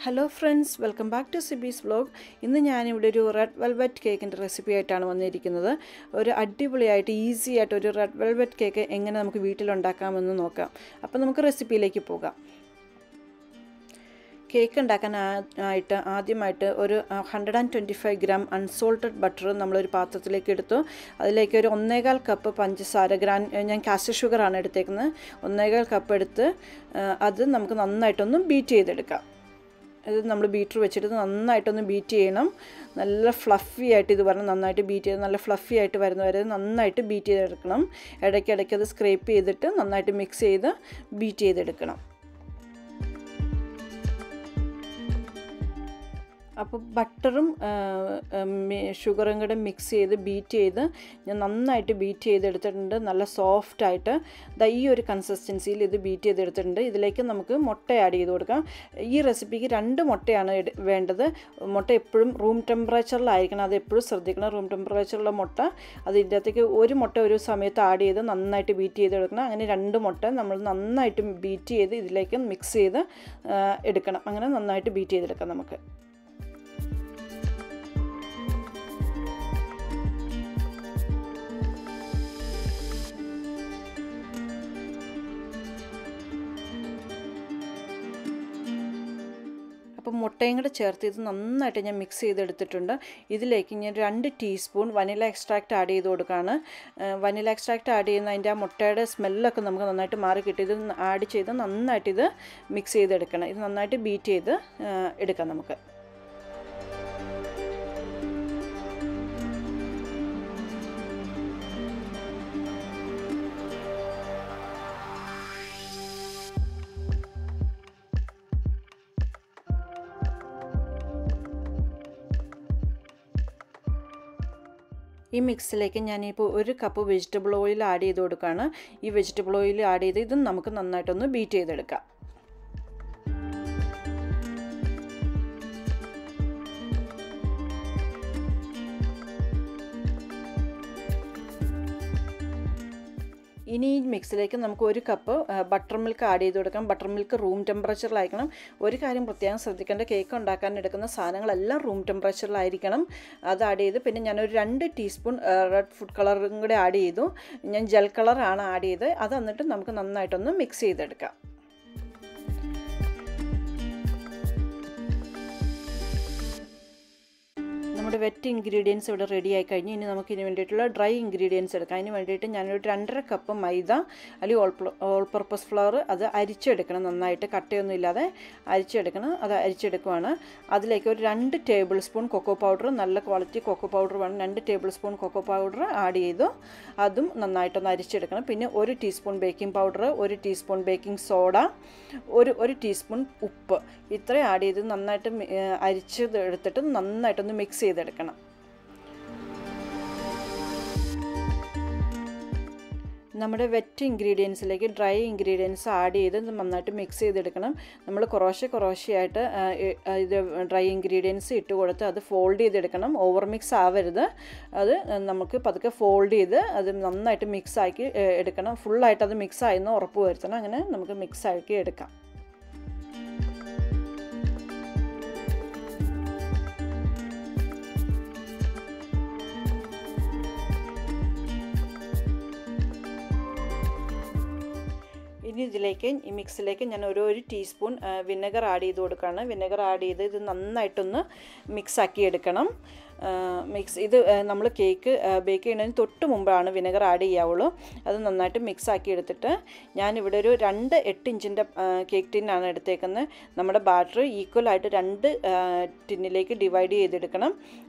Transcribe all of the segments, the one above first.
hello friends welcome back to സിബീസ് vlog ഇന്ന് ഞാനിവിടെ ഒരു റെഡ് വെൽവെറ്റ് കേക്കിൻ്റെ റെസിപ്പി ആയിട്ടാണ് വന്നിരിക്കുന്നത് ഒരു അടിപൊളിയായിട്ട് ഈസി ആയിട്ട് ഒരു റെഡ് വെൽവെറ്റ് കേക്ക് എങ്ങനെ നമുക്ക് വീട്ടിലുണ്ടാക്കാമെന്ന് നോക്കാം അപ്പോൾ നമുക്ക് റെസിപ്പിയിലേക്ക് പോകാം കേക്ക് ഉണ്ടാക്കാൻ ആയിട്ട് ആദ്യമായിട്ട് ഒരു hundred and twenty five gram unsalted butter നമ്മളൊരു പാത്രത്തിലേക്ക് എടുത്തു അതിലേക്ക് ഒരു ഒന്നേകാൽ കപ്പ് പഞ്ചസാര ഗ്രാൻ ഞാൻ കാസ്റ്റർ ഷുഗറാണ് എടുത്തേക്കുന്നത് ഒന്നേകാൽ കപ്പ് എടുത്ത് അത് നമുക്ക് നന്നായിട്ടൊന്ന് ബീറ്റ് ചെയ്തെടുക്കാം ഇത് നമ്മൾ ബീറ്റർ വെച്ചിട്ട് നന്നായിട്ടൊന്ന് ബീറ്റ് ചെയ്യണം നല്ല ഫ്ലഫി ആയിട്ട് ഇത് പറഞ്ഞ് നന്നായിട്ട് ബീറ്റ് ചെയ്ത് നല്ല ഫ്ലഫി ആയിട്ട് വരുന്ന വരെ നന്നായിട്ട് ബീറ്റ് ചെയ്തെടുക്കണം ഇടയ്ക്കിടയ്ക്ക് അത് സ്ക്രേപ്പ് ചെയ്തിട്ട് നന്നായിട്ട് മിക്സ് ചെയ്ത് ബീറ്റ് ചെയ്തെടുക്കണം അപ്പോൾ ബട്ടറും ഷുഗറും കൂടെ മിക്സ് ചെയ്ത് ബീറ്റ് ചെയ്ത് ഞാൻ നന്നായിട്ട് ബീറ്റ് ചെയ്തെടുത്തിട്ടുണ്ട് നല്ല സോഫ്റ്റായിട്ട് ദാ ഈ ഒരു കൺസിസ്റ്റൻസിയിൽ ഇത് ബീറ്റ് ചെയ്തെടുത്തിട്ടുണ്ട് ഇതിലേക്ക് നമുക്ക് മുട്ട ആഡ് ചെയ്ത് കൊടുക്കാം ഈ റെസിപ്പിക്ക് രണ്ട് മുട്ടയാണ് വേണ്ടത് മുട്ട എപ്പോഴും റൂം ടെമ്പറേച്ചറിലായിരിക്കണം അത് എപ്പോഴും ശ്രദ്ധിക്കണം റൂം ടെമ്പറേച്ചറിലുള്ള മുട്ട അതിൻ്റെ അകത്തേക്ക് ഒരു മുട്ട ഒരു സമയത്ത് ആഡ് ചെയ്ത് നന്നായിട്ട് ബീറ്റ് ചെയ്തെടുക്കണം അങ്ങനെ രണ്ട് മുട്ട നമ്മൾ നന്നായിട്ട് ബീറ്റ് ചെയ്ത് ഇതിലേക്ക് മിക്സ് ചെയ്ത് എടുക്കണം അങ്ങനെ നന്നായിട്ട് ബീറ്റ് ചെയ്തെടുക്കാം നമുക്ക് അപ്പം മുട്ടയും കൂടെ ചേർത്ത് ഇത് നന്നായിട്ട് ഞാൻ മിക്സ് ചെയ്തെടുത്തിട്ടുണ്ട് ഇതിലേക്ക് ഞാൻ രണ്ട് ടീസ്പൂൺ വനില എക്സ്ട്രാക്റ്റ് ആഡ് ചെയ്ത് കൊടുക്കുകയാണ് വനില എക്സ്ട്രാക്റ്റ് ആഡ് ചെയ്യുന്ന അതിൻ്റെ ആ മുട്ടയുടെ സ്മെല്ലൊക്കെ നമുക്ക് നന്നായിട്ട് മാറി കിട്ടി ഇത് ആഡ് ചെയ്ത് നന്നായിട്ട് ഇത് മിക്സ് ചെയ്തെടുക്കണം ഇത് നന്നായിട്ട് ബീറ്റ് ചെയ്ത് എടുക്കാം നമുക്ക് ഈ മിക്സിലേക്ക് ഞാനിപ്പോൾ ഒരു കപ്പ് വെജിറ്റബിൾ ഓയിൽ ആഡ് ചെയ്ത് കൊടുക്കുകയാണ് ഈ വെജിറ്റബിൾ ഓയിൽ ആഡ് ചെയ്ത് ഇതും നമുക്ക് നന്നായിട്ടൊന്ന് ബീറ്റ് ചെയ്തെടുക്കാം ഇനി ഈ മിക്സിലേക്ക് നമുക്ക് ഒരു കപ്പ് ബട്ടർ മിൽക്ക് ആഡ് ചെയ്ത് കൊടുക്കാം ബട്ടർ മിൽക്ക് റൂം ടെമ്പറേച്ചറിലായിരിക്കണം ഒരു കാര്യം പ്രത്യേകം ശ്രദ്ധിക്കേണ്ട കേക്ക് ഉണ്ടാക്കാൻ എടുക്കുന്ന സാധനങ്ങളെല്ലാം റൂം ടെമ്പറേച്ചറിലായിരിക്കണം അത് ആഡ് ചെയ്ത് പിന്നെ ഞാനൊരു രണ്ട് ടീസ്പൂൺ റെഡ് ഫുഡ് കളറും കൂടെ ആഡ് ചെയ്തു ഞാൻ ജെൽ കളറാണ് ആഡ് ചെയ്ത് അത് എന്നിട്ട് നമുക്ക് നന്നായിട്ടൊന്ന് മിക്സ് ചെയ്തെടുക്കാം നമ്മുടെ വെറ്റ് ഇൻഗ്രീഡിയൻസ് ഇവിടെ റെഡി ആയി കഴിഞ്ഞ് ഇനി നമുക്ക് ഇതിന് വേണ്ടിയിട്ടുള്ള ഡ്രൈ ഇൻഗ്രീഡിയൻസ് എടുക്കാം അതിന് വേണ്ടിയിട്ട് ഞാനൊരു രണ്ടര കപ്പ് മൈദ അല്ലെങ്കിൽ ഓൾ ഓൾ പർപ്പസ് ഫ്ലവർ അത് അരിച്ചെടുക്കണം നന്നായിട്ട് കട്ടയൊന്നും ഇല്ലാതെ അരിച്ചെടുക്കണം അത് അരിച്ചെടുക്കുവാണ് അതിലേക്ക് ഒരു രണ്ട് ടേബിൾ സ്പൂൺ കൊക്കോ പൗഡർ നല്ല ക്വാളിറ്റി കൊക്കോ പൗഡർ വേണം രണ്ട് tablespoon cocoa powder add ചെയ്തു അതും നന്നായിട്ടൊന്ന് അരിച്ചെടുക്കണം പിന്നെ ഒരു ടീസ്പൂൺ ബേക്കിംഗ് പൗഡർ ഒരു ടീസ്പൂൺ ബേക്കിംഗ് സോഡ ഒരു ഒരു ടീസ്പൂൺ ഉപ്പ് ഇത്രയും ആഡ് ചെയ്ത് നന്നായിട്ട് അരിച്ചത് എടുത്തിട്ട് നന്നായിട്ടൊന്ന് മിക്സ് ചെയ്തെടുക്കണം നമ്മുടെ വെറ്റ് ഇൻഗ്രീഡിയൻസിലേക്ക് ഡ്രൈ ഇൻഗ്രീഡിയൻസ് ആഡ് ചെയ്ത് നന്നായിട്ട് മിക്സ് ചെയ്തെടുക്കണം നമ്മൾ കുറേശ്ശെ കുറേശ്ശെയായിട്ട് ഇത് ഡ്രൈ ഇൻഗ്രീഡിയൻസ് ഇട്ട് കൊടുത്ത് അത് ഫോൾഡ് ചെയ്തെടുക്കണം ഓവർ മിക്സ് ആവരുത് അത് നമുക്ക് പതുക്കെ ഫോൾഡ് ചെയ്ത് അത് നന്നായിട്ട് മിക്സ് ആക്കി എടുക്കണം ഫുള്ളായിട്ട് അത് മിക്സ് ആയെന്ന് ഉറപ്പ് വരുത്തണം അങ്ങനെ നമുക്ക് മിക്സ് ആക്കി എടുക്കാം ഇനി ഇതിലേക്ക് ഈ മിക്സിലേക്ക് ഞാൻ ഒരു ഒരു ടീസ്പൂൺ വിനെഗർ ആഡ് ചെയ്ത് കൊടുക്കുകയാണ് വിനെഗർ ആഡ് ചെയ്ത് ഇത് നന്നായിട്ടൊന്ന് മിക്സ് ആക്കി എടുക്കണം മിക്സ് ഇത് നമ്മൾ കേക്ക് ബേക്ക് ചെയ്യുന്നതിന് തൊട്ട് മുമ്പാണ് വിനെഗർ ആഡ് ചെയ്യാവുള്ളൂ അത് നന്നായിട്ട് മിക്സ് ആക്കി എടുത്തിട്ട് ഞാനിവിടെ ഒരു രണ്ട് എട്ട് ഇഞ്ചിൻ്റെ കേക്ക് ടിന്നാണ് എടുത്തേക്കുന്നത് നമ്മുടെ ബാറ്റർ ഈക്വലായിട്ട് രണ്ട് ടിന്നിലേക്ക് ഡിവൈഡ് ചെയ്തെടുക്കണം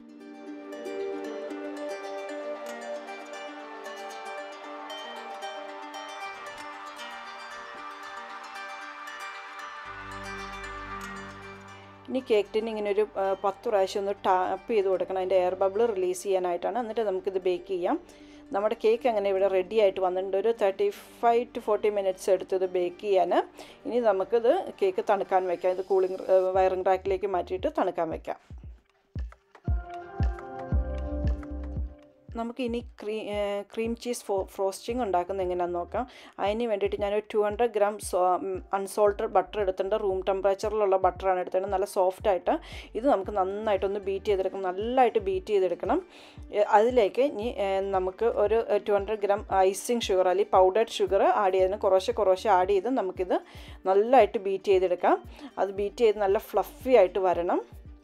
ഇനി കേക്ക് ടിൻ ഇങ്ങനെ ഒരു പത്ത് പ്രാവശ്യം ഒന്ന് ടാപ്പ് ചെയ്ത് കൊടുക്കണം അതിൻ്റെ എയർ ബബിൾ റിലീസ് ചെയ്യാനായിട്ടാണ് എന്നിട്ട് നമുക്കിത് ബേക്ക് ചെയ്യാം നമ്മുടെ കേക്ക് അങ്ങനെ ഇവിടെ റെഡി ആയിട്ട് വന്നിട്ടുണ്ട് ഒരു thirty five to forty minutes എടുത്തത് ബേക്ക് ചെയ്യാൻ ഇനി നമുക്കിത് കേക്ക് തണുക്കാൻ വെക്കാം ഇത് കൂളിംഗ് വയറിംഗ് റാക്കിലേക്ക് മാറ്റിയിട്ട് തണുക്കാൻ വെക്കാം നമുക്ക് ഇനി ക്രീ ക്രീം ചീസ് ഫോ ഫ്രോസ്റ്റിംഗ് ഉണ്ടാക്കുന്നത് എങ്ങനെയാണെന്ന് നോക്കാം അതിന് വേണ്ടിയിട്ട് ഞാനൊരു two hundred gram so unsalted butter എടുത്തിട്ടുണ്ട് റൂം ടെമ്പറേച്ചറിലുള്ള ബട്ടറാണ് എടുത്തിട്ട് നല്ല സോഫ്റ്റ് ആയിട്ട് ഇത് നമുക്ക് നന്നായിട്ടൊന്ന് ബീറ്റ് ചെയ്തെടുക്കണം നല്ലതായിട്ട് ബീറ്റ് ചെയ്തെടുക്കണം ഏ, അതിലേക്ക് ഇനി ഏ, നമുക്ക് ഒരു two hundred gram icing sugar അല്ലെങ്കിൽ പൗഡർഡ് ഷുഗർ ആഡ് ചെയ്തതിന് കുറേശ്ശെ കുറേശ്ശെ ആഡ് ചെയ്ത് നമുക്കിത് നല്ലതായിട്ട് ബീറ്റ് ചെയ്തെടുക്കാം അത് ബീറ്റ് ചെയ്ത് നല്ല ഫ്ലഫി ആയിട്ട് വരണം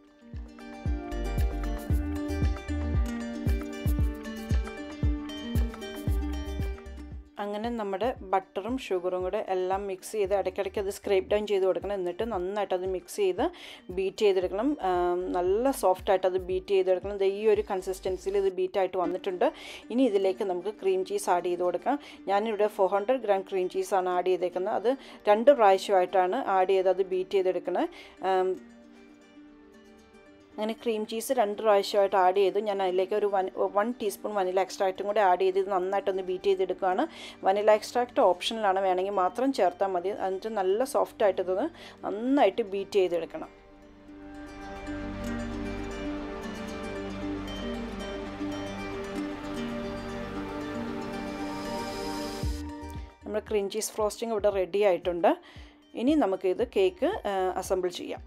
അങ്ങനെ നമ്മുടെ ബട്ടറും ഷുഗറും കൂടെ എല്ലാം മിക്സ് ചെയ്ത് ഇടയ്ക്കിടയ്ക്ക് അത് സ്ക്രേപ്പ് ഡൗൺ ചെയ്ത് കൊടുക്കണം എന്നിട്ട് നന്നായിട്ട് അത് മിക്സ് ചെയ്ത് ബീറ്റ് ചെയ്തെടുക്കണം ആം, നല്ല സോഫ്റ്റായിട്ട് അത് ബീറ്റ് ചെയ്തെടുക്കണം ദേ ഈ ഒരു കൺസിസ്റ്റൻസിയിൽ ഇത് ബീറ്റായിട്ട് വന്നിട്ടുണ്ട് ഇനി ഇതിലേക്ക് നമുക്ക് ക്രീം ചീസ് ആഡ് ചെയ്ത് കൊടുക്കാം ഞാനിവിടെ ഫോർ ഹൺഡ്രഡ് ഗ്രാം ക്രീം ചീസാണ് ആഡ് ചെയ്തേക്കുന്നത് അത് രണ്ട് പ്രാവശ്യമായിട്ടാണ് ആഡ് ചെയ്ത് അത് ബീറ്റ് ചെയ്തെടുക്കുന്നത് ആം, അങ്ങനെ ക്രീം ചീസ് രണ്ട് പ്രാവശ്യമായിട്ട് ആഡ് ചെയ്തു ഞാൻ അതിലേക്ക് ഒരു വൺ വൺ ടീസ്പൂൺ വനില എക്സ്ട്രാക്റ്റും കൂടെ ആഡ് ചെയ്ത് ഇത് നന്നായിട്ടൊന്ന് ബീറ്റ് ചെയ്തെടുക്കുകയാണ് വനില എക്സ്ട്രാക്റ്റ് ഓപ്ഷനിലാണ് വേണമെങ്കിൽ മാത്രം ചേർത്താൽ മതി എന്നിട്ട് നല്ല സോഫ്റ്റായിട്ട് ഇത് നന്നായിട്ട് ബീറ്റ് ചെയ്തെടുക്കണം നമ്മുടെ ക്രീം ചീസ് ഫ്രോസ്റ്റിംഗ് ഇവിടെ റെഡി ആയിട്ടുണ്ട് ഇനി നമുക്കിത് കേക്ക് അസംബിൾ ചെയ്യാം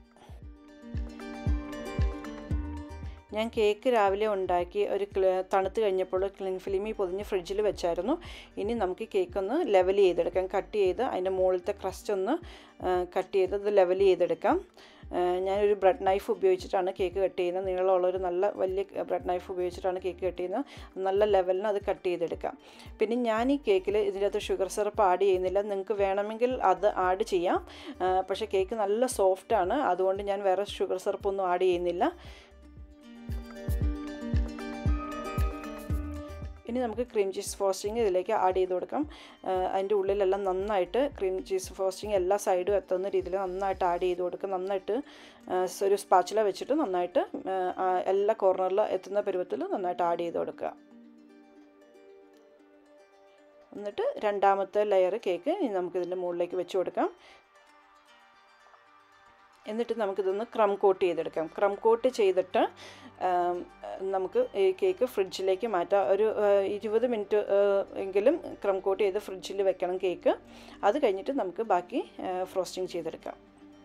ഞാൻ കേക്ക് രാവിലെ ഉണ്ടാക്കി ഒരു ക്ല തണുത്ത് കഴിഞ്ഞപ്പോൾ ക്ലിങ് ഫിലിമി പൊതിഞ്ഞ് ഫ്രിഡ്ജിൽ വെച്ചായിരുന്നു ഇനി നമുക്ക് കേക്ക് ഒന്ന് ലെവൽ ചെയ്തെടുക്കാം കട്ട് ചെയ്ത് അതിൻ്റെ മുകളിലത്തെ ക്രസ്റ്റ് ഒന്ന് കട്ട് ചെയ്ത് അത് ലെവൽ ചെയ്തെടുക്കാം ആ, ഞാനൊരു ബ്രെഡ് നൈഫ് ഉപയോഗിച്ചിട്ടാണ് കേക്ക് കട്ട് ചെയ്യുന്നത് നീളമുള്ളൊരു നല്ല വലിയ ബ്രെഡ് നൈഫ് ഉപയോഗിച്ചിട്ടാണ് കേക്ക് കട്ട് ചെയ്യുന്നത് നല്ല ലെവലിന് അത് കട്ട് ചെയ്തെടുക്കാം പിന്നെ ഞാൻ ഈ കേക്കിൽ ഇതിൻ്റെ അകത്ത് ഷുഗർ സിറപ്പ് ആഡ് ചെയ്യുന്നില്ല നിങ്ങൾക്ക് വേണമെങ്കിൽ അത് ആഡ് ചെയ്യാം ആ, പക്ഷേ കേക്ക് നല്ല സോഫ്റ്റാണ് അതുകൊണ്ട് ഞാൻ വേറെ ഷുഗർ സിറപ്പൊന്നും ആഡ് ചെയ്യുന്നില്ല ഇനി നമുക്ക് ക്രീം ചീസ് ഫ്രോസ്റ്റിംഗ് ഇതിലേക്ക് ആഡ് ചെയ്ത് കൊടുക്കാം ആ, അതിൻ്റെ ഉള്ളിലെല്ലാം നന്നായിട്ട് ക്രീം ചീസ് ഫ്രോസ്റ്റിംഗ് എല്ലാ സൈഡും എത്തുന്ന രീതിയിൽ നന്നായിട്ട് ആഡ് ചെയ്ത് കൊടുക്കുക നന്നായിട്ട് ആ, സ് ഒരു സ്പാച്ചില വെച്ചിട്ട് നന്നായിട്ട് ആ, ആ, എല്ലാ കോർണറിലും എത്തുന്ന പരുവത്തിൽ നന്നായിട്ട് ആഡ് ചെയ്ത് കൊടുക്കുക എന്നിട്ട് രണ്ടാമത്തെ ലെയർ കേക്ക് ഇനി നമുക്കിതിൻ്റെ മുകളിലേക്ക് വെച്ച് കൊടുക്കാം എന്നിട്ട് നമുക്കിതൊന്ന് ക്രം കോട്ട് ചെയ്തെടുക്കാം ക്രം കോട്ട് ചെയ്തിട്ട് ആം, നമുക്ക് ഈ കേക്ക് ഫ്രിഡ്ജിലേക്ക് മാറ്റാം ഒരു ആ, ഇരുപത് മിനിറ്റ് ആ, എങ്കിലും ക്രം കോട്ട് ചെയ്ത് ഫ്രിഡ്ജിൽ വെക്കണം കേക്ക് അത് കഴിഞ്ഞിട്ട് നമുക്ക് ബാക്കി ഫ്രോസ്റ്റിംഗ് ചെയ്തെടുക്കാം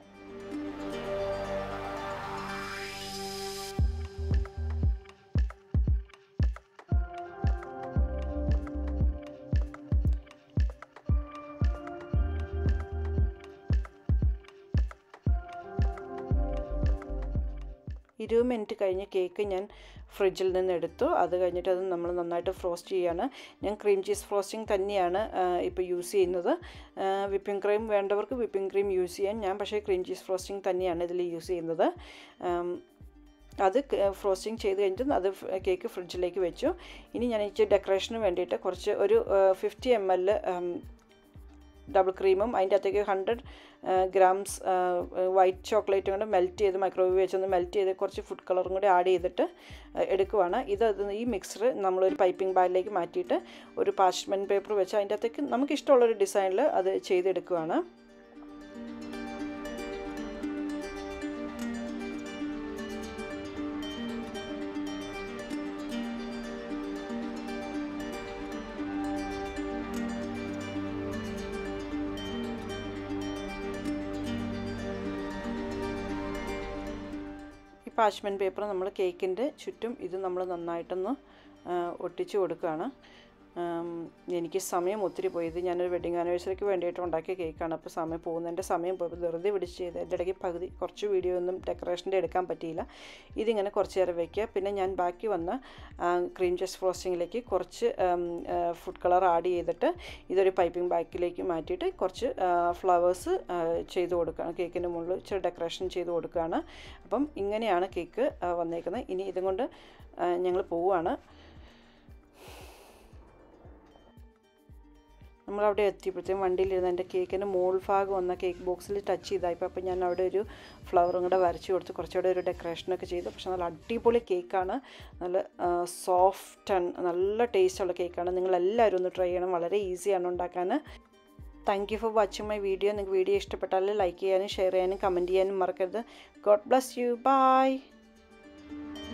ഇരുപത് മിനിറ്റ് കഴിഞ്ഞ് കേക്ക് ഞാൻ ഫ്രിഡ്ജിൽ നിന്ന് എടുത്തു അത് കഴിഞ്ഞിട്ട് അത് നമ്മൾ നന്നായിട്ട് ഫ്രോസ്റ്റ് ചെയ്യാണ് ഞാൻ ക്രീം ചീസ് ഫ്രോസ്റ്റിംഗ് തന്നെയാണ് ഇപ്പോൾ യൂസ് ചെയ്യുന്നത് വിപ്പിംഗ് ക്രീം വേണ്ടവർക്ക് വിപ്പിംഗ് ക്രീം യൂസ് ചെയ്യാൻ ഞാൻ പക്ഷേ ക്രീം ചീസ് ഫ്രോസ്റ്റിംഗ് തന്നെയാണ് ഇതിൽ യൂസ് ചെയ്യുന്നത് ആം, അത് ഫ്രോസ്റ്റിംഗ് ചെയ്ത് കഴിഞ്ഞിട്ട് അത് കേക്ക് ഫ്രിഡ്ജിലേക്ക് വെച്ചു ഇനി ഞാൻ ഇച്ചിരി ഡെക്കറേഷന് വേണ്ടിയിട്ട് കുറച്ച് ഒരു ഫിഫ്റ്റി എം എൽ ഡബിൾ ക്രീമും അതിൻ്റെ അകത്തേക്ക് ഹൺഡ്രഡ് ഗ്രാംസ് വൈറ്റ് ചോക്ലേറ്റും കൂടെ മെൽറ്റ് ചെയ്ത് മൈക്രോവേവ് വെച്ചൊന്ന് മെൽറ്റ് ചെയ്ത് കുറച്ച് ഫുഡ് കളറും കൂടി ആഡ് ചെയ്തിട്ട് ആ, എടുക്കുവാണ് ഇത് അത് ഈ മിക്സർ നമ്മളൊരു പൈപ്പിംഗ് ബാഗിലേക്ക് മാറ്റിയിട്ട് ഒരു പാർച്ച്മെൻറ്റ് പേപ്പർ വെച്ച് അതിൻ്റെ അകത്തേക്ക് നമുക്ക് ഇഷ്ടമുള്ളൊരു ഡിസൈനിൽ അത് ചെയ്തെടുക്കുവാണ് ഈ പാച്ച്മെൻറ്റ് പേപ്പർ നമ്മൾ കേക്കിൻ്റെ ചുറ്റും ഇത് നമ്മൾ നന്നായിട്ടൊന്ന് ആ, ഒട്ടിച്ച് കൊടുക്കുകയാണ് ആം, എനിക്ക് സമയം ഒത്തിരി പോയി ഇത് ഞാനൊരു വെഡിങ് ആനിവേഴ്സറിക്ക് വേണ്ടിയിട്ട് ഉണ്ടാക്കിയ കേക്കാണ് അപ്പോൾ സമയം പോകുന്നതിൻ്റെ സമയം പോയപ്പോൾ ധൃതി പിടിച്ച് ചെയ്ത് എൻ്റെ ഇടയ്ക്ക് പകുതി കുറച്ച് വീഡിയോ ഒന്നും ഡെക്കറേഷൻ്റെ എടുക്കാൻ പറ്റിയില്ല ഇതിങ്ങനെ കുറച്ച് നേരം വയ്ക്കുക പിന്നെ ഞാൻ ബാക്കി വന്ന ക്രീം ചീസ് ഫ്രോസ്റ്റിങ്ങിലേക്ക് കുറച്ച് ഫുഡ് കളർ ആഡ് ചെയ്തിട്ട് ഇതൊരു പൈപ്പിംഗ് ബാക്കിലേക്ക് മാറ്റിയിട്ട് കുറച്ച് ഫ്ലവേഴ്സ് ചെയ്ത് കൊടുക്കുകയാണ് കേക്കിൻ്റെ മുകളിൽ ഇച്ചിരി ഡെക്കറേഷൻ ചെയ്ത് കൊടുക്കുകയാണ് അപ്പം ഇങ്ങനെയാണ് കേക്ക് വന്നേക്കുന്നത് ഇനി ഇതും കൊണ്ട് ഞങ്ങൾ പോവുകയാണ് നമ്മളവിടെ എത്തിയപ്പോഴത്തേക്കും വണ്ടിയിലിരുന്ന് എൻ്റെ കേക്കിൻ്റെ മോൾ ഭാഗം വന്ന കേക്ക് ബോക്സിൽ ടച്ച് ചെയ്തായപ്പോൾ അപ്പോൾ ഞാൻ അവിടെ ഒരു ഫ്ലവറും കൂടെ വരച്ച് കൊടുത്ത് കുറച്ചുകൂടെ ഒരു ഡെക്കറേഷനൊക്കെ ചെയ്തു പക്ഷേ നല്ല അടിപൊളി കേക്കാണ് നല്ല സോഫ്റ്റ് ആൻഡ് നല്ല ടേസ്റ്റുള്ള കേക്കാണ് നിങ്ങളെല്ലാവരും ഒന്ന് ട്രൈ ചെയ്യണം വളരെ ഈസിയാണ് ഉണ്ടാക്കാൻ thank you for watching my video നിങ്ങൾക്ക് വീഡിയോ ഇഷ്ടപ്പെട്ടാൽ ലൈക്ക് ചെയ്യാനും ഷെയർ ചെയ്യാനും കമൻറ്റ് ചെയ്യാനും മറക്കരുത് ഗോഡ് ബ്ലസ് യു ബൈ